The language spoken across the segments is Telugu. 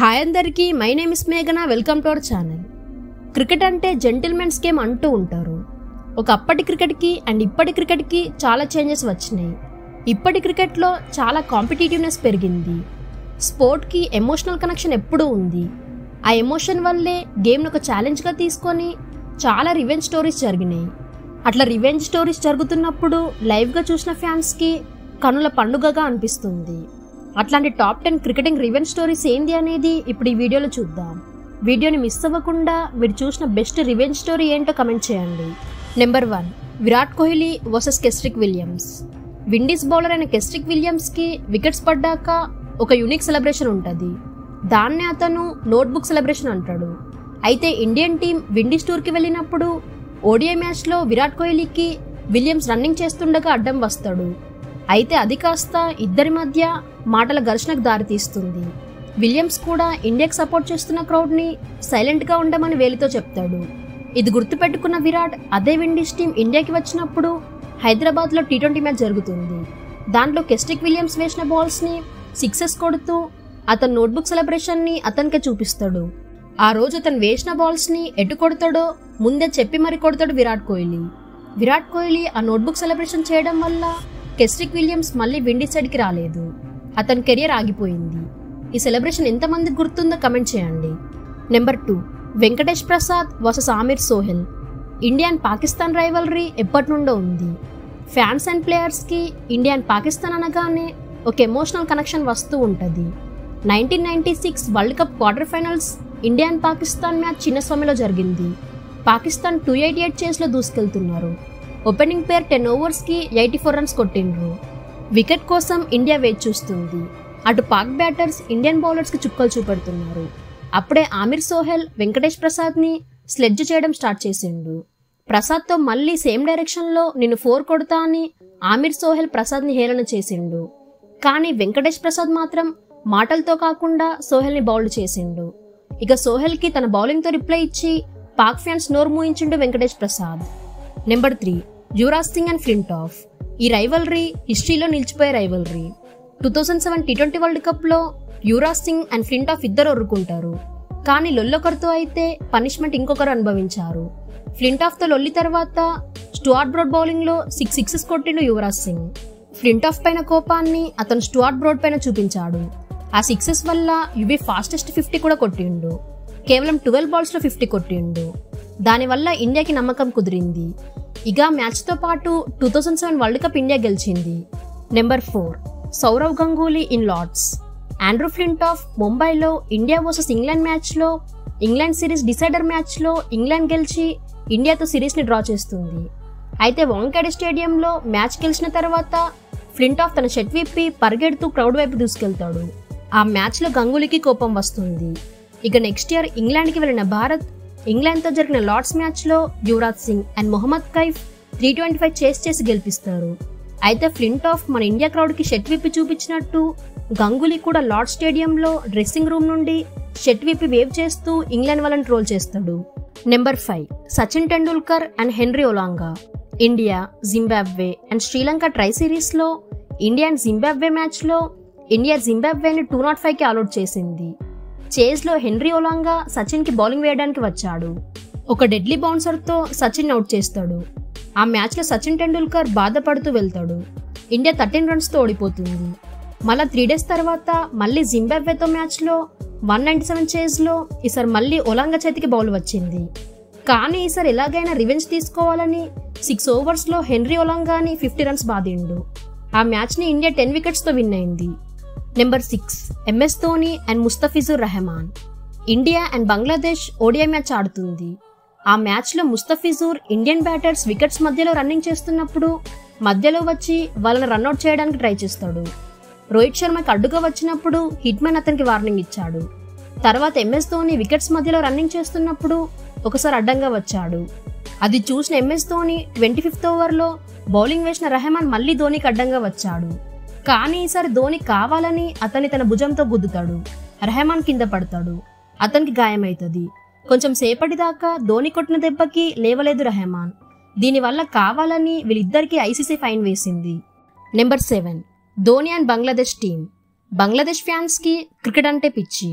హాయ్ అందరికీ మై నేమ్ ఇస్ మేఘన welcome to our channel cricket అంటే జెంటిల్మెన్స్ గేమ్ అంటూ ఉంటారు ఒకప్పటి క్రికెట్కి అండ్ ఇప్పటి క్రికెట్కి చాలా చేంజెస్ వచ్చినాయి ఇప్పటి క్రికెట్లో చాలా కాంపిటేటివ్నెస్ పెరిగింది స్పోర్ట్కి ఎమోషనల్ కనెక్షన్ ఎప్పుడూ ఉంది ఆ ఎమోషన్ వల్లే గేమ్ను ఒక ఛాలెంజ్గా తీసుకొని చాలా రివెంజ్ స్టోరీస్ జరిగినాయి అట్లా రివెంజ్ స్టోరీస్ జరుగుతున్నప్పుడు లైవ్గా చూసిన ఫ్యాన్స్కి కనుల పండుగగా అనిపిస్తుంది అట్లాంటి top ten cricketing revenge stories ఏంది అనేది ఇప్పుడు ఈ వీడియోలో చూద్దాం వీడియోని మిస్ అవ్వకుండా మీరు చూసిన బెస్ట్ రివెంజ్ స్టోరీ ఏంటో కమెంట్ చేయండి number one Virat Kohli versus Kesrick Williams Windies bowler అయిన కెస్ట్రిక్ విలియమ్స్కి వికెట్స్ పడ్డాక ఒక యూనిక్ సెలబ్రేషన్ ఉంటుంది దాన్నే అతను నోట్బుక్ సెలబ్రేషన్ అంటాడు అయితే ఇండియన్ టీం విండీస్ టూర్కి వెళ్ళినప్పుడు ఓడిఐ మ్యాచ్లో విరాట్ కోహ్లీకి విలియమ్స్ రన్నింగ్ చేస్తుండగా అడ్డం వస్తాడు అయితే అది కాస్త ఇద్దరి మధ్య మాటల ఘర్షణకు దారితీస్తుంది విలియమ్స్ కూడా ఇండియాకి సపోర్ట్ చేస్తున్న క్రౌడ్ని సైలెంట్గా ఉండమని వేలితో చెప్తాడు ఇది గుర్తుపెట్టుకున్న విరాట్ అదే విండీస్ టీం ఇండియాకి వచ్చినప్పుడు హైదరాబాద్లో టీ ట్వంటీ మ్యాచ్ జరుగుతుంది దాంట్లో కెస్టిక్ విలియమ్స్ వేసిన బాల్స్ని సిక్సెస్ కొడుతూ అతని నోట్బుక్ సెలబ్రేషన్ని అతనికే చూపిస్తాడు ఆ రోజు అతను వేసిన బాల్స్ని ఎటు కొడతాడో ముందే చెప్పి మరి కొడతాడు విరాట్ కోహ్లీ విరాట్ కోహ్లీ ఆ నోట్బుక్ సెలబ్రేషన్ చేయడం వల్ల కెస్ట్రిక్ విలియమ్స్ మళ్ళీ విండీ సైడ్కి రాలేదు అతని కెరియర్ ఆగిపోయింది ఈ సెలబ్రేషన్ ఎంతమందికి గుర్తుందో కమెంట్ చేయండి number two Venkatesh Prasad versus Aamir Sohail India and Pakistan rivalry ఎప్పటి నుండో ఉంది ఫ్యాన్స్ అండ్ ప్లేయర్స్కి ఇండియా అండ్ పాకిస్తాన్ అనగానే ఒక ఎమోషనల్ కనెక్షన్ వస్తూ ఉంటుంది nineteen ninety six world cup quarter finals India and Pakistan match చిన్నస్వామిలో జరిగింది పాకిస్తాన్ టూ ఎయిటీ ఎయిట్ చేస్లో దూసుకెళ్తున్నారు ఓపెనింగ్ పేర్ టెన్ ఓవర్స్కి ఎయిటీ ఫోర్ రన్స్ కొట్టిండ్రు వికెట్ కోసం ఇండియా వేచి చూస్తుంది అటు పాక్ బ్యాటర్స్ ఇండియన్ బౌలర్స్కి చుక్కలు చూపెడుతున్నారు అప్పుడే ఆమిర్ సోహెల్ వెంకటేష్ ప్రసాద్ని స్లెడ్జ్ చేయడం స్టార్ట్ చేసిండు ప్రసాద్తో మళ్ళీ సేమ్ డైరెక్షన్లో నేను ఫోర్ కొడతా అని ఆమిర్ సోహెల్ ప్రసాద్ని హేళన చేసిండు కానీ వెంకటేష్ ప్రసాద్ మాత్రం మాటలతో కాకుండా సోహెల్ని బౌల్డ్ చేసిండు ఇక సోహెల్కి తన బౌలింగ్తో రిప్లై ఇచ్చి పాక్ ఫ్యాన్స్ నోరు మూయించిండు Venkatesh Prasad number three Yuvraj Singh and Flintoff ఈ రైవలరీ హిస్టరీలో నిలిచిపోయే rivalry two thousand seven T twenty world కప్లో Yuvraj Singh and Flintoff ఇద్దరు ఒర్రుకుంటారు కానీ లొల్లొకరితో అయితే పనిష్మెంట్ ఇంకొకరు అనుభవించారు ఫ్లింట్ ఆఫ్తో లొల్లి తర్వాత స్టువార్ట్ బ్రోడ్ బౌలింగ్లో సిక్స్ సిక్సెస్ కొట్టిండు యువరాజ్ సింగ్ ఫ్లింట్ ఆఫ్ పైన కోపాన్ని అతను స్టువార్ట్ బ్రోడ్ పైన చూపించాడు ఆ సిక్సెస్ వల్ల యువి ఫాస్టెస్ట్ ఫిఫ్టీ కూడా కొట్టిండు కేవలం ట్వెల్వ్ బాల్స్లో ఫిఫ్టీ కొట్టిండు దానివల్ల ఇండియాకి నమ్మకం కుదిరింది ఇక మ్యాచ్తో పాటు two thousand seven world cup India గెలిచింది number four Sourav Ganguly in Lord's Andrew Flintoff ముంబైలో ఇండియా వర్సెస్ ఇంగ్లాండ్ మ్యాచ్లో ఇంగ్లాండ్ సిరీస్ డిసైడర్ మ్యాచ్లో ఇంగ్లాండ్ గెలిచి ఇండియాతో సిరీస్ని డ్రా చేస్తుంది అయితే వాంకాడే స్టేడియంలో మ్యాచ్ గెలిచిన తర్వాత ఫ్లింట్ ఆఫ్ తన షెట్ విప్పి పరిగెడుతూ క్రౌడ్ వైపు దూసుకెళ్తాడు ఆ మ్యాచ్లో గంగూలీకి కోపం వస్తుంది ఇక నెక్స్ట్ ఇయర్ ఇంగ్లాండ్కి వెళ్ళిన భారత్ ఇంగ్లాండ్తో జరిగిన లార్డ్స్ మ్యాచ్లో Yuvraj Singh and Mohammad Kaif three twenty five chase చేసి గెలిపిస్తారు అయితే ఫ్లింట్ ఆఫ్ మన ఇండియా క్రౌడ్కి షెట్ విప్పి చూపించినట్టు గంగూలీ కూడా లార్డ్ స్టేడియంలో డ్రెస్సింగ్ రూమ్ నుండి షెట్ విప్పి వేవ్ చేస్తూ ఇంగ్లాండ్ వాళ్ళని ట్రోల్ చేస్తాడు number five Sachin Tendulkar and Henry Olonga India Zimbabwe and Sri Lanka tri సిరీస్లో ఇండియా అండ్ జింబాబ్వే మ్యాచ్లో ఇండియా జింబాబ్వేని టూ నాట్ ఫైవ్కి అవుట్ చేసింది చేజ్లో హెన్రీ ఒలాంగా సచిన్కి బౌలింగ్ వేయడానికి వచ్చాడు ఒక డెడ్లీ బౌన్సర్తో సచిన్ అవుట్ చేస్తాడు ఆ మ్యాచ్లో సచిన్ టెండూల్కర్ బాధపడుతూ వెళ్తాడు ఇండియా థర్టీన్ రన్స్తో ఓడిపోతుంది మళ్ళా త్రీ డేస్ తర్వాత మళ్ళీ జింబాబ్వేతో మ్యాచ్లో వన్ నైంటీ సెవెన్ చేజ్లో ఈసారి మళ్ళీ ఒలాంగా చేతికి బౌల్ వచ్చింది కానీ ఈసారి ఎలాగైనా రివెంజ్ తీసుకోవాలని సిక్స్ ఓవర్స్లో హెన్రీ ఒలాంగాని ఫిఫ్టీ రన్స్ బాధిండు ఆ మ్యాచ్ని ఇండియా టెన్ వికెట్స్తో విన్ అయింది number six MS Dhoni and Mustafizur Rahman India and Bangladesh ODI match ఆడుతుంది ఆ మ్యాచ్లో ముస్తఫిజూర్ ఇండియన్ బ్యాటర్స్ వికెట్స్ మధ్యలో రన్నింగ్ చేస్తున్నప్పుడు మధ్యలో వచ్చి వాళ్ళని రన్అట్ చేయడానికి ట్రై చేస్తాడు రోహిత్ శర్మకి అడ్డుగా వచ్చినప్పుడు హిట్మెన్ అతనికి వార్నింగ్ ఇచ్చాడు తర్వాత ఎంఎస్ ధోని వికెట్స్ మధ్యలో రన్నింగ్ చేస్తున్నప్పుడు ఒకసారి అడ్డంగా వచ్చాడు అది చూసిన ఎంఎస్ ధోని ట్వంటీ ఫిఫ్త్ ఓవర్లో బౌలింగ్ వేసిన రెహమాన్ మళ్ళీ ధోనికి అడ్డంగా వచ్చాడు కానీ ఈసారి ధోని కావాలని అతన్ని తన భుజంతో గుద్దుతాడు రెహమాన్ కింద పడతాడు అతనికి గాయమవుతుంది కొంచెం సేపటి దాకా ధోని కొట్టిన దెబ్బకి లేవలేదు రెహమాన్ దీనివల్ల కావాలని వీళ్ళిద్దరికీ ఐసీసీ ఫైన్ వేసింది number seven Dhoni and Bangladesh team Bangladesh ఫ్యాన్స్కి క్రికెట్ అంటే పిచ్చి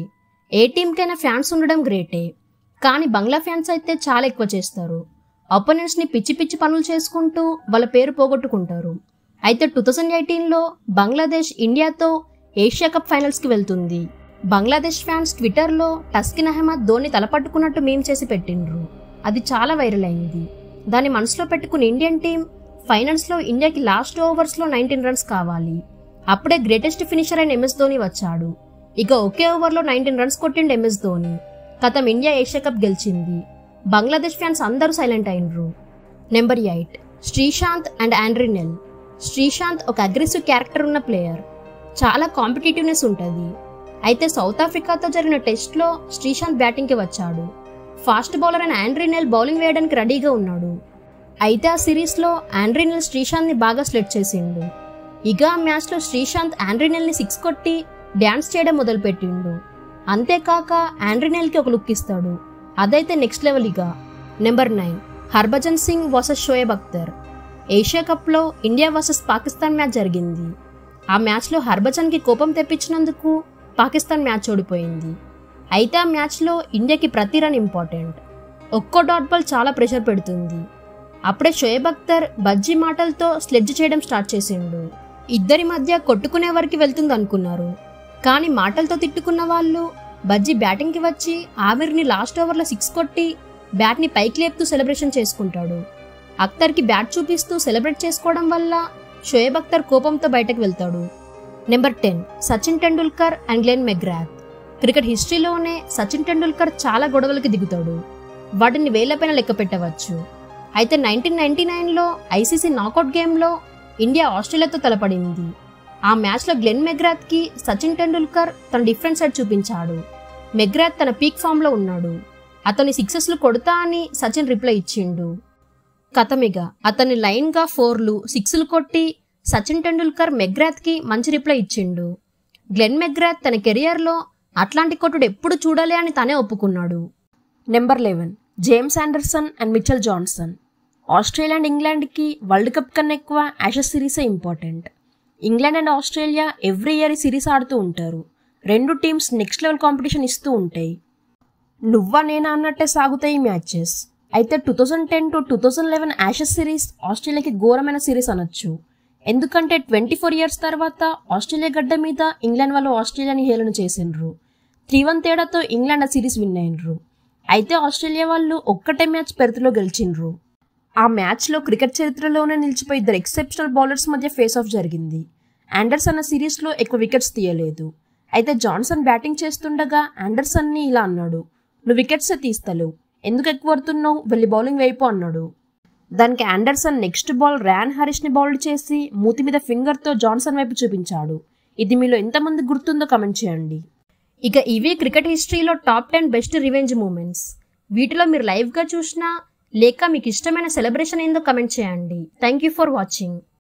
ఏ టీంకైనా ఫ్యాన్స్ ఉండడం గ్రేటే కానీ బంగ్లా ఫ్యాన్స్ అయితే చాలా ఎక్కువ చేస్తారు ఒపోనెంట్స్ని పిచ్చి పిచ్చి పనులు చేసుకుంటూ వాళ్ళ పేరు పోగొట్టుకుంటారు అయితే టూ థౌజండ్ ఎయిటీన్లో బంగ్లాదేశ్ ఇండియాతో ఏషియా కప్ ఫైనల్స్కి వెళ్తుంది బంగ్లాదేశ్ ఫ్యాన్స్ ట్విట్టర్లో టస్కిన్ అహ్మద్ ధోని తలపట్టుకున్నట్టు మేం చేసి పెట్టిండ్రు అది చాలా వైరల్ అయింది దాన్ని మనసులో పెట్టుకుని ఇండియన్ టీం ఫైనల్స్లో ఇండియాకి లాస్ట్ ఓవర్స్లో నైన్టీన్ రన్స్ కావాలి అప్పుడే గ్రేటెస్ట్ ఫినిషర్ అయిన ఎంఎస్ ధోని వచ్చాడు ఇక ఒకే ఓవర్లో నైన్టీన్ రన్స్ కొట్టిండు ఎంఎస్ ధోని కథం ఇండియా ఏషియా కప్ గెలిచింది బంగ్లాదేశ్ ఫ్యాన్స్ అందరూ సైలెంట్ అయినరు number eight Sreesanth and Andre Nel Sreesanth ఒక అగ్రెసివ్ క్యారెక్టర్ ఉన్న ప్లేయర్ చాలా కాంపిటేటివ్నెస్ ఉంటుంది అయితే సౌత్ ఆఫ్రికాతో జరిగిన టెస్ట్లో శ్రీశాంత్ బ్యాటింగ్కి వచ్చాడు ఫాస్ట్ బౌలర్ అయిన ఆండ్రినెల్ బౌలింగ్ వేయడానికి రెడీగా ఉన్నాడు అయితే ఆ సిరీస్లో ఆండ్రినెల్ శ్రీశాంత్ని బాగా స్లెట్ చేసిండు ఇక ఆ మ్యాచ్లో శ్రీశాంత్ ఆండ్రినెల్ని సిక్స్ కొట్టి డ్యాన్స్ చేయడం మొదలుపెట్టిండు అంతేకాక ఆండ్రినెల్కి ఒక లుక్ ఇస్తాడు అదైతే నెక్స్ట్ లెవెల్ ఇక number nine Harbhajan Singh versus Shoaib Akhtar Asia కప్లో ఇండియా వర్సెస్ పాకిస్తాన్ మ్యాచ్ జరిగింది ఆ మ్యాచ్లో హర్భజన్కి కోపం తెప్పించినందుకు పాకిస్తాన్ మ్యాచ్ ఓడిపోయింది అయితే ఆ మ్యాచ్లో ఇండియాకి ప్రతి రన్ ఇంపార్టెంట్ ఒక్కో డాట్ బాల్ చాలా ప్రెషర్ పెడుతుంది అప్పుడే షోయబ్ అఖ్తర్ బజ్జీ మాటలతో స్లెడ్జ్ చేయడం స్టార్ట్ చేసిండు ఇద్దరి మధ్య కొట్టుకునే వరకు వెళ్తుంది అనుకున్నారు కానీ మాటలతో తిట్టుకున్న వాళ్ళు బజ్జీ బ్యాటింగ్కి వచ్చి ఆవిర్ని లాస్ట్ ఓవర్లో సిక్స్ కొట్టి బ్యాట్ని పైకి లేపుతూ సెలబ్రేషన్ చేసుకుంటాడు అఖ్తర్కి బ్యాట్ చూపిస్తూ సెలబ్రేట్ చేసుకోవడం వల్ల షోయబ్ అఖ్తర్ కోపంతో బయటకు వెళ్తాడు number ten Sachin Tendulkar and Glenn McGrath cricket హిస్టరీలోనే సచిన్ టెండూల్కర్ చాలా గొడవలకు దిగుతాడు వాటిని వేలపైన లెక్క పెట్టవచ్చు అయితే నైన్టీన్ నైన్టీ నైన్లో ఐసీసీ నాకౌట్ గేమ్లో ఇండియా ఆస్ట్రేలియాతో తలపడింది ఆ మ్యాచ్లో గ్లెన్ మెగ్రాత్కి సచిన్ టెండూల్కర్ తన డిఫరెంట్ సైడ్ చూపించాడు మెగ్రాత్ తన పీక్ ఫామ్లో ఉన్నాడు అతని సిక్సెస్లు కొడతా అని సచిన్ రిప్లై ఇచ్చిండు కథమిగా అతని లైన్గా ఫోర్లు సిక్స్లు కొట్టి సచిన్ టెండూల్కర్ మెగ్రాత్కి మంచి రిప్లై ఇచ్చిండు గ్లెన్ మెగ్రాత్ తన కెరియర్లో అట్లాంటి కొట్టుడు ఎప్పుడు చూడాలి అని తనే ఒప్పుకున్నాడు number eleven James Anderson and Mitchell Johnson Australia and ఇంగ్లాండ్కి వరల్డ్ కప్ కన్నా ఎక్కువ యాషెస్ సిరీసే important England and Australia every year ఈ సిరీస్ ఆడుతూ ఉంటారు రెండు టీమ్స్ నెక్స్ట్ లెవెల్ కాంపిటీషన్ ఇస్తూ ఉంటాయి నువ్వా నేనా అన్నట్టే సాగుతాయి ఈ మ్యాచెస్ అయితే two thousand ten to two thousand eleven Ashes series ఆస్ట్రేలియాకి ఘోరమైన సిరీస్ అనొచ్చు ఎందుకంటే ట్వంటీ ఫోర్ ఇయర్స్ తర్వాత ఆస్ట్రేలియా గడ్డ మీద ఇంగ్లాండ్ వాళ్ళు ఆస్ట్రేలియాని హేళన చేసిండ్రు త్రీ వన్ తేడాతో ఇంగ్లాండ్ ఆ సిరీస్ విన్ అయినరు అయితే ఆస్ట్రేలియా వాళ్ళు ఒక్కటే మ్యాచ్ పెర్త్లో గెలిచిండ్రు ఆ మ్యాచ్లో క్రికెట్ చరిత్రలోనే నిలిచిపోయి ఇద్దరు ఎక్సెప్షనల్ బౌలర్స్ మధ్య ఫేస్ ఆఫ్ జరిగింది ఆండర్సన్ ఆ సిరీస్లో ఎక్కువ వికెట్స్ తీయలేదు అయితే జాన్సన్ బ్యాటింగ్ చేస్తుండగా ఆండర్సన్ని ఇలా అన్నాడు నువ్వు వికెట్సే తీస్తలేవు ఎందుకు ఎక్కువ పడుతున్నావు వెళ్ళి బౌలింగ్ వైపు అన్నాడు దానికి ఆండర్సన్ నెక్స్ట్ బాల్ ర్యాన్ హారిస్ని బౌల్ చేసి మూతి మీద ఫింగర్తో జాన్సన్ వైపు చూపించాడు ఇది మీలో ఎంతమంది గుర్తుందో కమెంట్ చేయండి ఇక ఇవే క్రికెట్ హిస్టరీలో top ten best revenge moments వీటిలో మీరు లైవ్గా చూసినా లేక మీకు ఇష్టమైన సెలబ్రేషన్ ఏందో కమెంట్ చేయండి థ్యాంక్ యూ ఫర్ వాచింగ్